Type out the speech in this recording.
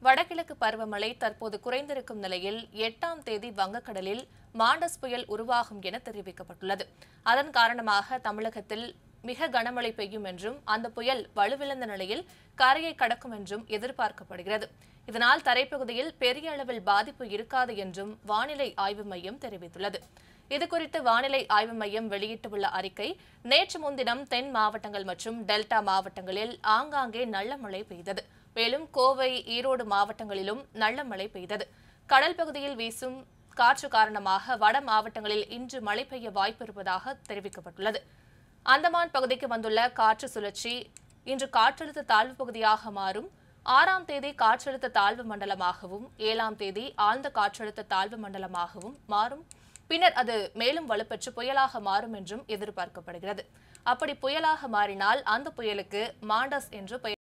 வடகிழக்கு பருவமழை தற்போது குறைந்திருக்கும் நிலையில் எட்டாம் தேதி வங்கக்கடலில் மாண்டஸ் புயல் உருவாகும் என தெரிவிக்கப்பட்டுள்ளது அதன் காரணமாக தமிழகத்தில் மிக கனமழை பெய்யும் என்றும் அந்த புயல் வலுவிழந்த நிலையில் கரையை கடக்கும் என்றும் எதிர்பார்க்கப்படுகிறது இதனால் தரைப்பகுதியில் பெரிய அளவில் பாதிப்பு இருக்காது என்றும் வானிலை ஆய்வு மையம் தெரிவித்துள்ளது இதுகுறித்து வானிலை ஆய்வு மையம் வெளியிட்டுள்ள அறிக்கை நேற்று முன்தினம் தென் மாவட்டங்கள் மற்றும் டெல்டா மாவட்டங்களில் ஆங்காங்கே நல்ல மழை பெய்தது மேலும் கோவை ஈரோடு மாவட்டங்களிலும் நல்ல மழை பெய்தது கடல் பகுதியில் வீசும் காற்று காரணமாக வட மாவட்டங்களில் இன்று மழை பெய்ய வாய்ப்பு இருப்பதாக தெரிவிக்கப்பட்டுள்ளது அந்தமான் பகுதிக்கு வந்துள்ள காற்று சுழற்சி இன்று காற்றழுத்த தாழ்வு பகுதியாக மாறும் ஆறாம் தேதி காற்றழுத்த தாழ்வு மண்டலமாகவும் ஏழாம் தேதி ஆழ்ந்த காற்றழுத்த தாழ்வு மண்டலமாகவும் மாறும் பின்னர் அது மேலும் வலுப்பெற்று புயலாக மாறும் என்றும் எதிர்பார்க்கப்படுகிறது அப்படி புயலாக மாறினால் அந்த புயலுக்கு மாண்டஸ் என்று பெயர்